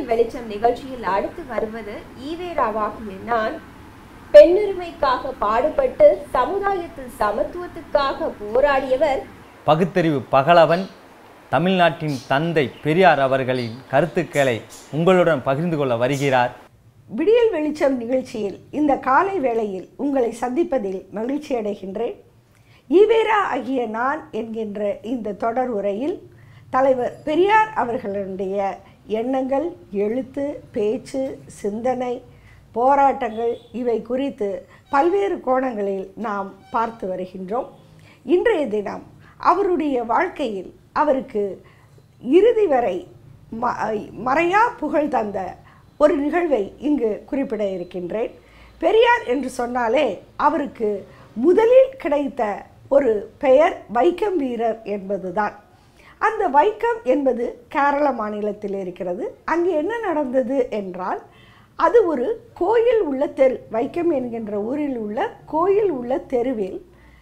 விடியல் வெளிச்சம் நிகழ்ச்சியில் அடுத்து வருவது ஈவேராவாகிய நான் பெண்ணுரிமைக்காக பாடுபட்டு சமுதாயத்தில் சமத்துவத்துக்காக போராடியவர் பகுத்தறிவு பகலவன் தமிழ்நாட்டின் தந்தை பெரியார் அவர்களின் கருத்துக்களை உங்களுடன் பகிர்ந்து கொள்ள வருகிறார் விடியல் வெளிச்சம் நிகழ்ச்சியில் இந்த காலை வேளையில் உங்களை சந்திப்பதில் மகிழ்ச்சி அடைகின்றேன் ஈவேரா ஆகிய நான் என்கின்ற இந்த தொடர் உரையில் தலைவர் பெரியார் அவர்களுடைய எண்ணங்கள் எழுத்து பேச்சு சிந்தனை போராட்டங்கள் இவை குறித்து பல்வேறு கோணங்களில் நாம் பார்த்து வருகின்றோம் இன்றைய தினம் அவருடைய வாழ்க்கையில் அவருக்கு இறுதி வரை ம மறையா புகழ் தந்த ஒரு நிகழ்வை இங்கு குறிப்பிட இருக்கின்றேன் பெரியார் என்று சொன்னாலே அவருக்கு முதலில் கிடைத்த ஒரு பெயர் வைக்கம் வீரர் என்பதுதான் அந்த வைக்கம் என்பது கேரள மாநிலத்தில் இருக்கிறது அங்கே என்ன நடந்தது என்றால் அது ஒரு கோயில் உள்ள தெரு வைக்கம் என்கின்ற ஊரில் உள்ள கோயில் உள்ள தெருவில்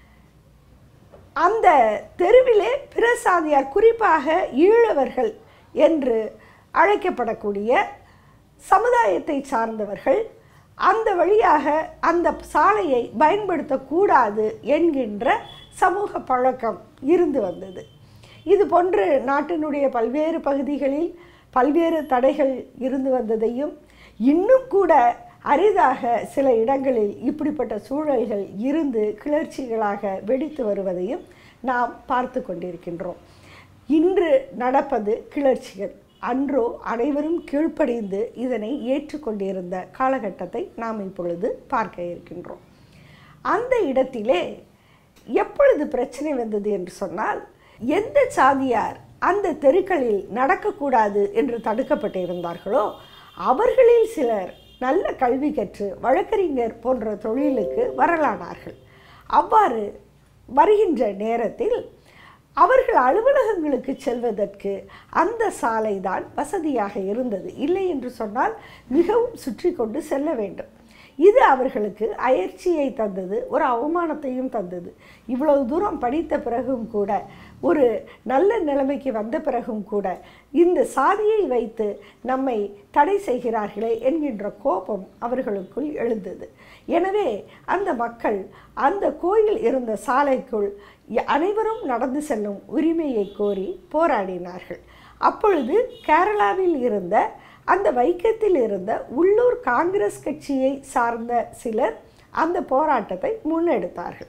அந்த தெருவிலே பிற சாதியார் குறிப்பாக ஈழவர்கள் என்று அழைக்கப்படக்கூடிய சமுதாயத்தை சார்ந்தவர்கள் அந்த வழியாக அந்த சாலையை பயன்படுத்தக்கூடாது என்கின்ற சமூக பழக்கம் இருந்து வந்தது இது போன்று நாட்டினுடைய பல்வேறு பகுதிகளில் பல்வேறு தடைகள் இருந்து வந்ததையும் இன்னும் கூட அரிதாக சில இடங்களில் இப்படிப்பட்ட சூழல்கள் இருந்து கிளர்ச்சிகளாக வெடித்து வருவதையும் நாம் பார்த்து கொண்டிருக்கின்றோம் இன்று நடப்பது கிளர்ச்சிகள் அன்றோ அனைவரும் கீழ்ப்படிந்து இதனை ஏற்றுக்கொண்டிருந்த காலகட்டத்தை நாம் இப்பொழுது பார்க்க இருக்கின்றோம் அந்த இடத்திலே எப்பொழுது பிரச்சனை வந்தது என்று சொன்னால் எந்த சாதியார் அந்த தெருக்களில் நடக்கக்கூடாது என்று தடுக்கப்பட்டிருந்தார்களோ அவர்களில் சிலர் நல்ல கல்வி கற்று வழக்கறிஞர் போன்ற தொழிலுக்கு வரலானார்கள் அவ்வாறு வருகின்ற நேரத்தில் அவர்கள் அலுவலகங்களுக்கு செல்வதற்கு அந்த சாலை தான் வசதியாக இருந்தது இல்லை என்று சொன்னால் மிகவும் சுற்றி கொண்டு செல்ல வேண்டும் இது அவர்களுக்கு அயற்சியை தந்தது ஒரு அவமானத்தையும் தந்தது இவ்வளவு தூரம் படித்த பிறகும் கூட ஒரு நல்ல நிலைமைக்கு வந்த பிறகும் கூட இந்த சாதியை வைத்து நம்மை தடை செய்கிறார்களே என்கின்ற கோபம் அவர்களுக்குள் எழுந்தது எனவே அந்த மக்கள் அந்த கோயில் இருந்த சாலைக்குள் அனைவரும் நடந்து செல்லும் உரிமையை கோரி போராடினார்கள் அப்பொழுது கேரளாவில் இருந்த அந்த வைக்கத்தில் இருந்த உள்ளூர் காங்கிரஸ் கட்சியை சார்ந்த சிலர் அந்த போராட்டத்தை முன்னெடுத்தார்கள்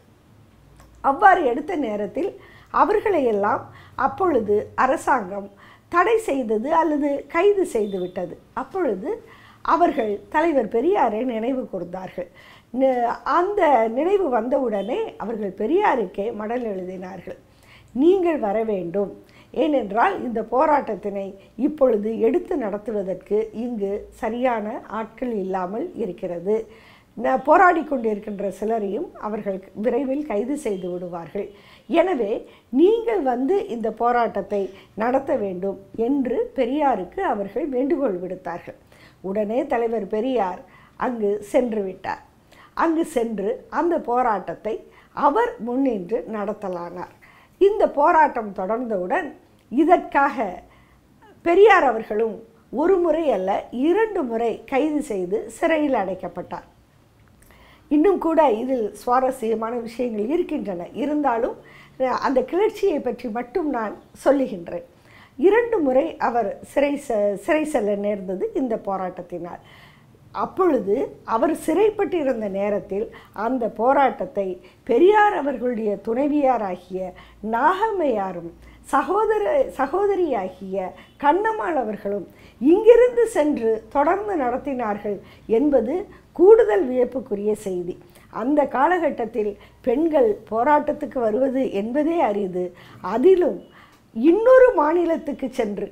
அவ்வாறு எடுத்த நேரத்தில் அவர்களையெல்லாம் அப்பொழுது அரசாங்கம் தடை செய்தது அல்லது கைது செய்து விட்டது அப்பொழுது அவர்கள் தலைவர் பெரியாரை நினைவு கூர்ந்தார்கள் அந்த நினைவு வந்தவுடனே அவர்கள் பெரியாருக்கே மடல் எழுதினார்கள் நீங்கள் வர வேண்டும் ஏனென்றால் இந்த போராட்டத்தினை இப்பொழுது எடுத்து நடத்துவதற்கு இங்கு சரியான ஆட்கள் இல்லாமல் இருக்கிறது போராடி கொண்டிருக்கின்ற சிலரையும் அவர்கள் விரைவில் கைது செய்து விடுவார்கள் எனவே நீங்கள் வந்து இந்த போராட்டத்தை நடத்த வேண்டும் என்று பெரியாருக்கு அவர்கள் வேண்டுகோள் விடுத்தார்கள் உடனே தலைவர் பெரியார் அங்கு சென்று விட்டார் அங்கு சென்று அந்த போராட்டத்தை அவர் முன்னின்று நடத்தலானார் இந்த போராட்டம் தொடர்ந்தவுடன் இதற்காக பெரியார் அவர்களும் ஒரு முறை அல்ல இரண்டு முறை கைது செய்து சிறையில் அடைக்கப்பட்டார் இன்னும் கூட இதில் சுவாரஸ்யமான விஷயங்கள் இருக்கின்றன இருந்தாலும் அந்த கிளர்ச்சியை பற்றி மட்டும் நான் சொல்லுகின்றேன் இரண்டு முறை அவர் சிறை சிறை செல்ல நேர்ந்தது இந்த போராட்டத்தினால் அப்பொழுது அவர் சிறைப்பட்டிருந்த நேரத்தில் அந்த போராட்டத்தை பெரியார் அவர்களுடைய துணைவியாராகிய நாகம்மையாரும் சகோதர சகோதரியாகிய கண்ணம்மாள் அவர்களும் இங்கிருந்து சென்று தொடர்ந்து நடத்தினார்கள் என்பது கூடுதல் வியப்புக்குரிய செய்தி அந்த காலகட்டத்தில் பெண்கள் போராட்டத்துக்கு வருவது என்பதே அரிது அதிலும் இன்னொரு மாநிலத்துக்கு சென்று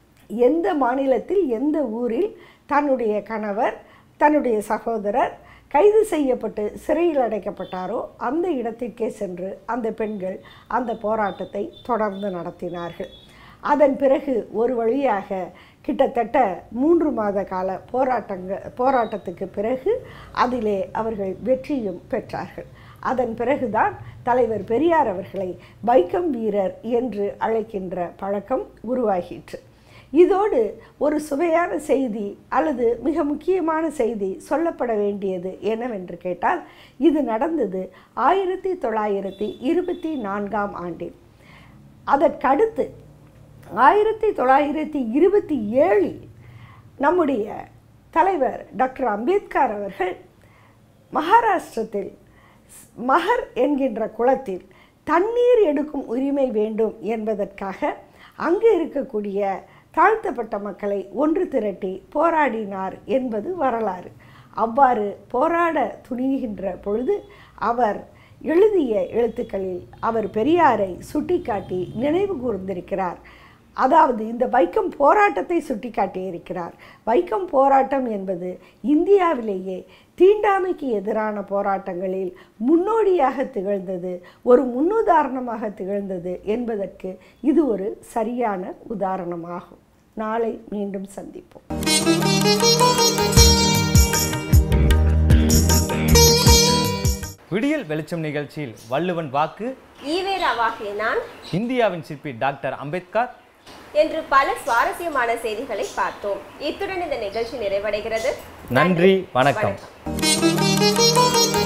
எந்த மாநிலத்தில் எந்த ஊரில் தன்னுடைய கணவர் தன்னுடைய சகோதரர் கைது செய்யப்பட்டு சிறையில் அடைக்கப்பட்டாரோ அந்த இடத்திற்கே சென்று அந்த பெண்கள் அந்த போராட்டத்தை தொடர்ந்து நடத்தினார்கள் அதன் பிறகு ஒரு வழியாக கிட்டத்தட்ட மூன்று மாத கால போராட்டங்க போராட்டத்துக்கு பிறகு அதிலே அவர்கள் வெற்றியும் பெற்றார்கள் அதன் பிறகுதான் தலைவர் பெரியார் அவர்களை வைக்கம் வீரர் என்று அழைக்கின்ற பழக்கம் உருவாகிற்று இதோடு ஒரு சுவையான செய்தி அல்லது மிக முக்கியமான செய்தி சொல்லப்பட வேண்டியது என்னவென்று கேட்டால் இது நடந்தது ஆயிரத்தி தொள்ளாயிரத்தி இருபத்தி நான்காம் ஆண்டில் அதற்கடுத்து ஆயிரத்தி தொள்ளாயிரத்தி இருபத்தி ஏழில் நம்முடைய தலைவர் டாக்டர் அம்பேத்கர் அவர்கள் மகாராஷ்டிரத்தில் மகர் என்கின்ற குளத்தில் தண்ணீர் எடுக்கும் உரிமை வேண்டும் என்பதற்காக அங்கு இருக்கக்கூடிய தாழ்த்தப்பட்ட மக்களை ஒன்று திரட்டி போராடினார் என்பது வரலாறு அவ்வாறு போராட துணிகின்ற பொழுது அவர் எழுதிய எழுத்துக்களில் அவர் பெரியாரை சுட்டிக்காட்டி நினைவு கூர்ந்திருக்கிறார் அதாவது இந்த வைக்கம் போராட்டத்தை சுட்டிக்காட்டியிருக்கிறார் வைக்கம் போராட்டம் என்பது இந்தியாவிலேயே தீண்டாமைக்கு எதிரான போராட்டங்களில் முன்னோடியாக திகழ்ந்தது ஒரு முன்னுதாரணமாக திகழ்ந்தது என்பதற்கு இது ஒரு சரியான உதாரணமாகும் நாளை மீண்டும் சந்திப்போம் விடியல் வெளிச்சம் நிகழ்ச்சியில் வள்ளுவன் வாக்கு ஈவேராவாகிய நான் இந்தியாவின் சிற்பி டாக்டர் அம்பேத்கர் என்று பல சுவாரஸ்யமான செய்திகளை பார்த்தோம் இத்துடன் இந்த நிகழ்ச்சி நிறைவடைகிறது நன்றி வணக்கம் வணக்கம்